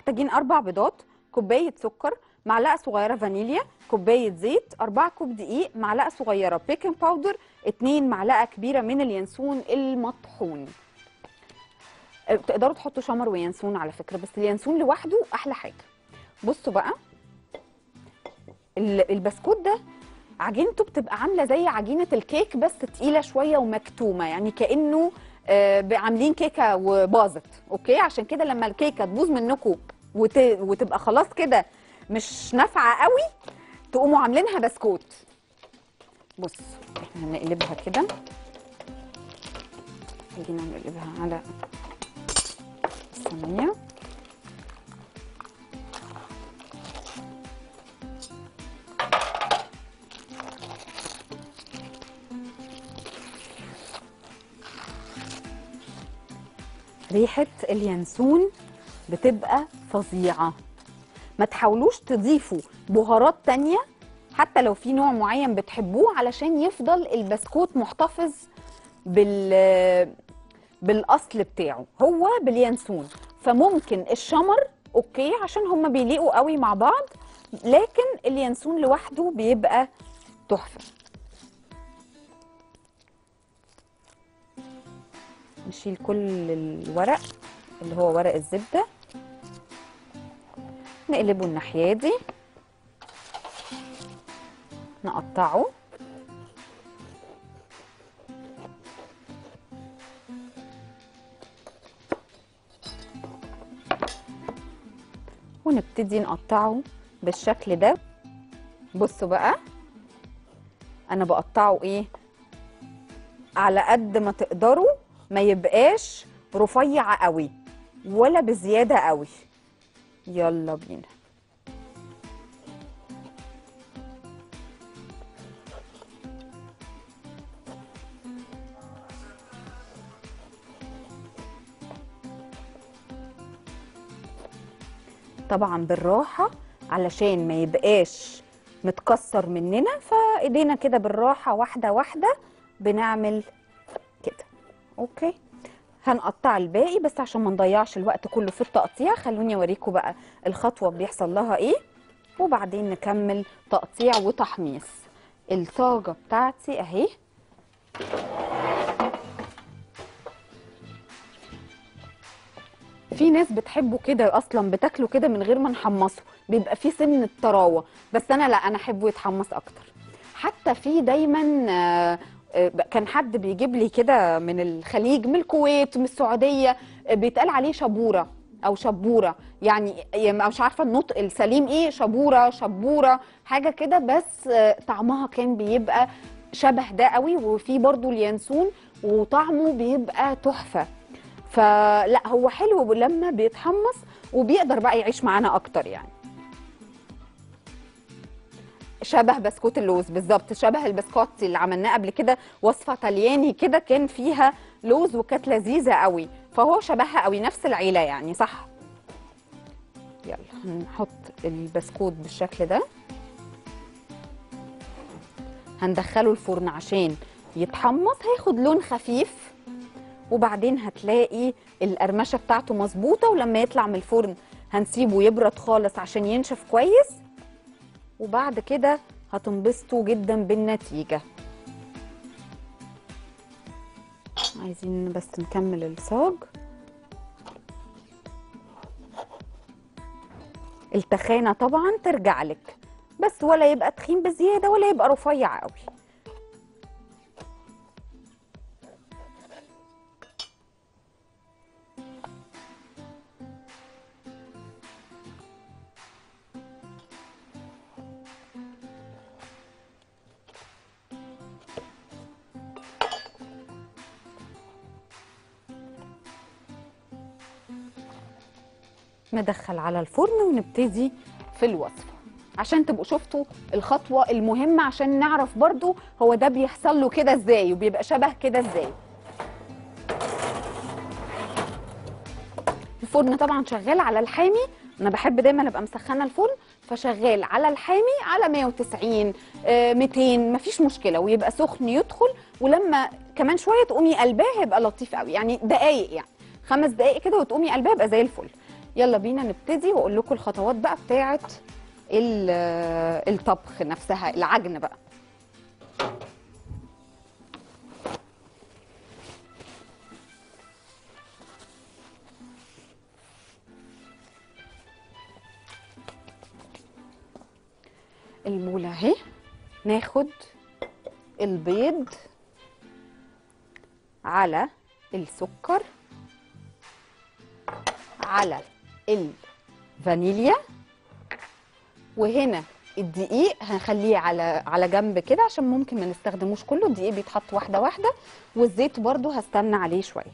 محتاجين اربع بيضات كوبايه سكر معلقه صغيره فانيليا كوبايه زيت 4 كوب دقيق معلقه صغيره بيكنج باودر 2 معلقه كبيره من اليانسون المطحون أه، تقدروا تحطوا شمر ويانسون على فكره بس اليانسون لوحده احلى حاجه بصوا بقى ال- البسكوت ده عجينته بتبقى عامله زي عجينه الكيك بس تقيله شويه ومكتومه يعني كانه آه، عاملين كيكه وباظت اوكي عشان كده لما الكيكه تبوظ منكم وت... وتبقى خلاص كده مش نافعه قوي تقوموا عاملينها بسكوت بص احنا هنقلبها كده خلينا نقلبها على الصينيه ريحة اليانسون بتبقى فظيعة ما تحاولوش تضيفوا بهارات تانية حتى لو في نوع معين بتحبوه علشان يفضل البسكوت محتفظ بال بالاصل بتاعه هو باليانسون فممكن الشمر اوكي عشان هما بيليقوا قوي مع بعض لكن اليانسون لوحده بيبقى تحفه نشيل كل الورق اللي هو ورق الزبده نقلبه الناحيه دي نقطعه ونبتدي نقطعه بالشكل ده بصوا بقى انا بقطعه ايه على قد ما تقدروا ما يبقاش رفيع قوي ولا بزياده قوي يلا بينا طبعا بالراحه علشان ما يبقاش متكسر مننا فايدينا كده بالراحه واحده واحده بنعمل كده اوكي هنقطع الباقي بس عشان ما نضيعش الوقت كله في التقطيع خلوني اوريكم بقى الخطوه بيحصل لها ايه وبعدين نكمل تقطيع وتحميص الصاجه بتاعتي اهي في ناس بتحبه كده اصلا بتاكله كده من غير ما نحمصه بيبقى فيه سن الطراوه بس انا لا انا احبه يتحمص اكتر حتى في دايما آه، آه، كان حد بيجيب لي كده من الخليج من الكويت من السعوديه آه، بيتقال عليه شبوره او شبوره يعني يعني مش عارفه النطق السليم ايه شبوره شبوره حاجه كده بس آه، طعمها كان بيبقى شبه ده قوي وفي برضو اليانسون وطعمه بيبقى تحفه فلا هو حلو لما بيتحمص وبيقدر بقى يعيش معانا اكتر يعني شبه بسكوت اللوز بالظبط شبه البسكوتي اللي عملناه قبل كده وصفه طلياني كده كان فيها لوز وكانت لذيذه قوي فهو شبهها قوي نفس العيله يعني صح يلا هنحط البسكوت بالشكل ده هندخله الفرن عشان يتحمص هياخد لون خفيف وبعدين هتلاقي القرمشه بتاعته مظبوطه ولما يطلع من الفرن هنسيبه يبرد خالص عشان ينشف كويس وبعد كده هتنبسطوا جدا بالنتيجه عايزين بس نكمل الصاج التخانه طبعا ترجع لك بس ولا يبقى تخين بزياده ولا يبقى رفيع قوي ندخل على الفرن ونبتدي في الوصفه عشان تبقوا شفتوا الخطوه المهمه عشان نعرف برضو هو ده بيحصل له كده ازاي وبيبقى شبه كده ازاي الفرن طبعا شغال على الحامي انا بحب دايما ابقى مسخنه الفرن فشغال على الحامي على 190 آه، 200 مفيش مشكله ويبقى سخن يدخل ولما كمان شويه تقومي قلباه هيبقى لطيف قوي يعني دقايق يعني خمس دقايق كده وتقومي قلباه يبقى زي الفل يلا بينا نبتدي واقول لكم الخطوات بقى بتاعه ال- الطبخ نفسها العجن بقى المولة اهي ناخد البيض على السكر على الفانيليا وهنا الدقيق هنخليه على على جنب كده عشان ممكن ما نستخدموش كله الدقيق بيتحط واحده واحده والزيت برضو هستنى عليه شويه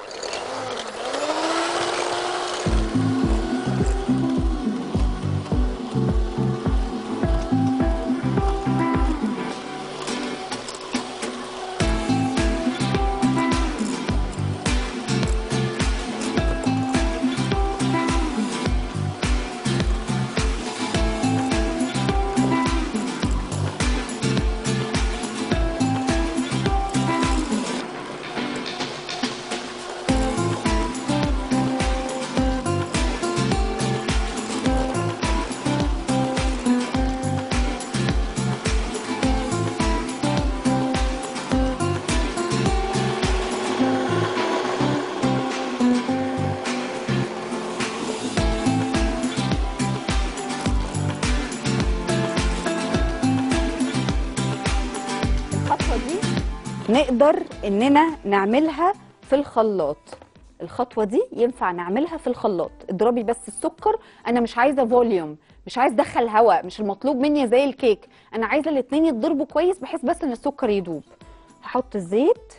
الخطوه دي نقدر اننا نعملها في الخلاط الخطوه دي ينفع نعملها في الخلاط اضربي بس السكر انا مش عايزه فوليوم مش عايز ادخل هواء مش المطلوب مني زي الكيك انا عايزه الاتنين يتضربوا كويس بحيث بس ان السكر يدوب هحط الزيت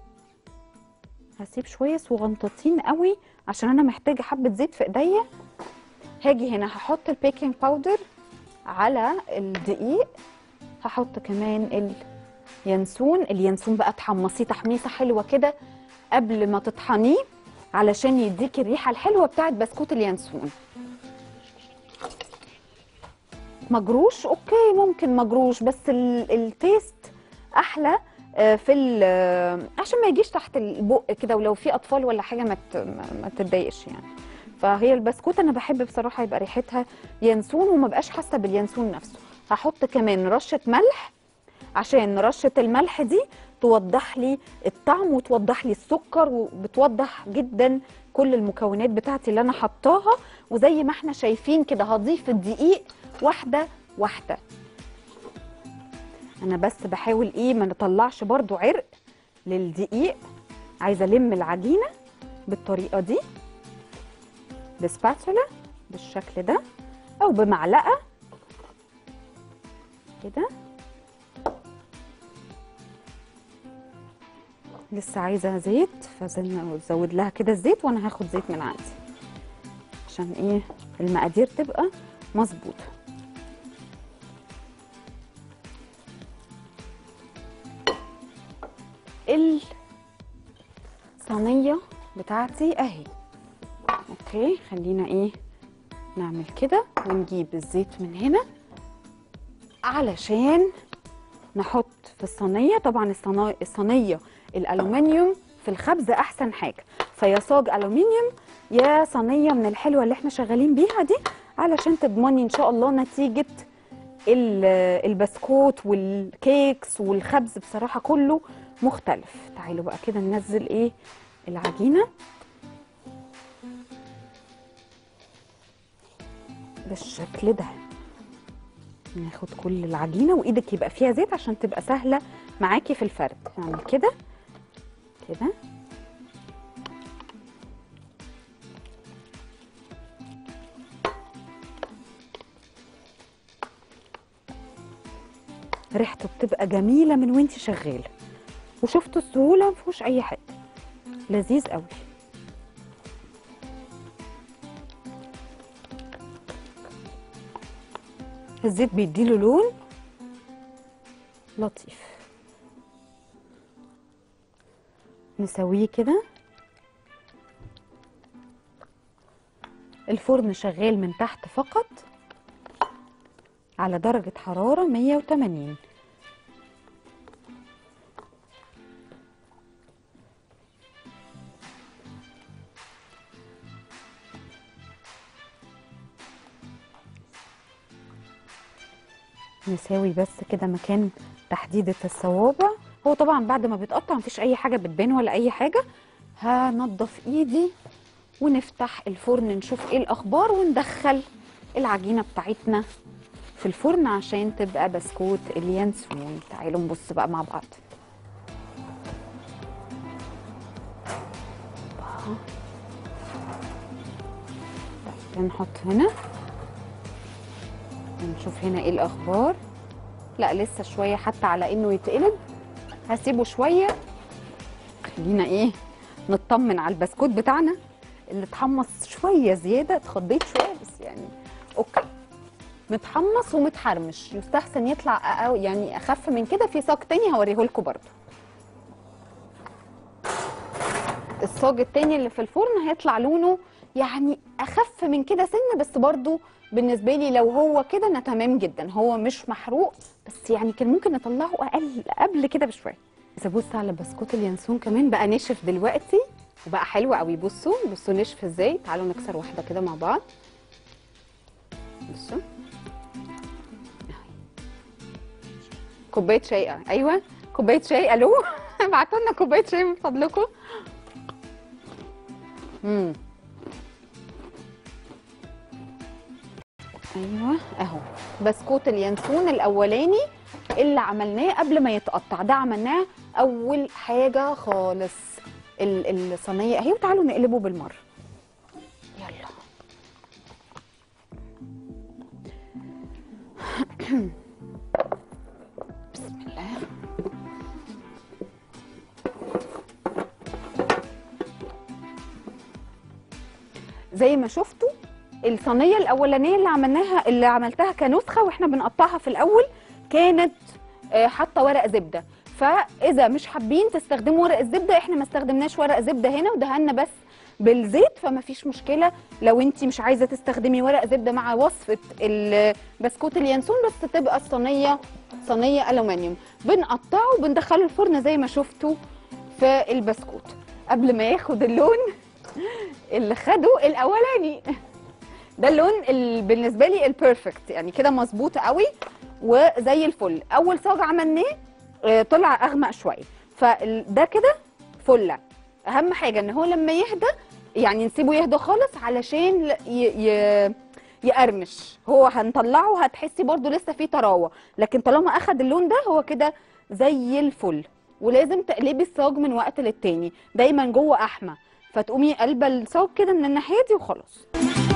هسيب شويه صغنطتين قوي عشان انا محتاجه حبه زيت في ايديا هاجي هنا هحط البيكنج باودر على الدقيق هحط كمان اليانسون اليانسون بقى تحمصيه تحميصه حلوه كده قبل ما تطحنيه علشان يديك الريحه الحلوه بتاعت بسكوت اليانسون مجروش اوكي ممكن مجروش بس ال- التيست احلى آه، في ال- آه، عشان ما يجيش تحت البق كده ولو في اطفال ولا حاجه ما ت- ما ما تتضايقش يعني فهي البسكوت انا بحب بصراحه يبقى ريحتها ينسون وما بقاش حاسه باليانسون نفسه هحط كمان رشه ملح عشان رشه الملح دي توضح لي الطعم وتوضح لي السكر وبتوضح جدا كل المكونات بتاعتي اللي انا حطاها وزي ما احنا شايفين كده هضيف الدقيق واحده واحده انا بس بحاول ايه ما نطلعش برضو عرق للدقيق عايزه الم العجينه بالطريقه دي بسباتولا بالشكل ده او بمعلقه كده لسه عايزه زيت فزود لها كده الزيت وانا هاخد زيت من عندي عشان ايه المقادير تبقى مظبوطه الصينيه بتاعتي اهي اوكي خلينا ايه نعمل كده ونجيب الزيت من هنا علشان نحط في الصينيه طبعا الصنا- الصينيه الالومنيوم في الخبز احسن حاجه فيا صاج الومنيوم يا صينيه من الحلوه اللي احنا شغالين بيها دي علشان تضمني ان شاء الله نتيجه ال- البسكوت والكيكس والخبز بصراحه كله مختلف تعالوا بقى كده ننزل ايه العجينه بالشكل ده ناخد كل العجينه وايدك يبقى فيها زيت عشان تبقى سهله معاكي في الفرد نعمل كده كده ريحته بتبقى جميله من وانت شغاله وشفتوا السهوله مفيهوش اي حاجه لذيذ قوي الزيت بيديله لون لطيف نسويه كده الفرن شغال من تحت فقط على درجة حرارة 180 نساوي بس كده مكان تحديدة الصوابع هو طبعا بعد ما بيتقطع مفيش اي حاجة بتبان ولا اي حاجة هنضف ايدي ونفتح الفرن نشوف ايه الاخبار وندخل العجينة بتاعتنا في الفرن عشان تبقى بسكوت اليانسون تعالوا نبص بقى مع بعض طيب نحط هنا ونشوف هنا ايه الاخبار لا لسه شويه حتى على انه يتقلب هسيبه شويه خلينا ايه نطمن على البسكوت بتاعنا اللي اتحمص شويه زياده اتخضيت شويه بس يعني اوكي متحمص ومتحرمش يستحسن يطلع أو يعني اخف من كده في صاج تاني هوريه لكم برضو الصاج التاني اللي في الفرن هيطلع لونه يعني اخف من كده سنه بس برضو بالنسبه لي لو هو كده انا تمام جدا هو مش محروق بس يعني كان ممكن نطلعه اقل قبل كده بشويه اذا بص على بسكوت اليانسون كمان بقى ناشف دلوقتي وبقى حلو قوي بصوا بصوا نشف ازاي تعالوا نكسر واحده كده مع بعض بصوا كوبايه شاي آه، ايوه كوبايه شاي الو ابعتوا لنا كوبايه شاي من فضلكم امم ايوه اهو بسكوت اليانسون الاولاني اللي عملناه قبل ما يتقطع ده عملناه اول حاجه خالص ال- الصينيه اهي وتعالوا نقلبه بالمره يلا بسم الله زي ما شفتوا الصينيه الاولانيه اللي عملناها اللي عملتها كنسخه واحنا بنقطعها في الاول كانت آه، حاطه ورق زبده فاذا مش حابين تستخدموا ورق الزبده احنا ما استخدمناش ورق زبده هنا ودهنا بس بالزيت فما فيش مشكله لو انت مش عايزه تستخدمي ورق زبده مع وصفه البسكوت اليانسون بس تبقى الصينيه صينيه الومنيوم بنقطعه وبندخله الفرن زي ما شفتوا في البسكوت قبل ما ياخد اللون اللي خده الاولاني ده اللون ال- بالنسبه لي البيرفكت يعني كده مظبوط قوي وزي الفل اول صاج عملناه آه، طلع اغمق شويه فده كده فله اهم حاجه ان هو لما يهدى يعني نسيبه يهدى خالص علشان ل- ي... ي... يقرمش هو هنطلعه هتحسي برضو لسه فيه طراوه لكن طالما اخد اللون ده هو كده زي الفل ولازم تقلبي الصاج من وقت للتاني دايما جوه احمى فتقومي قلبه الصاج كده من الناحيه دي وخلاص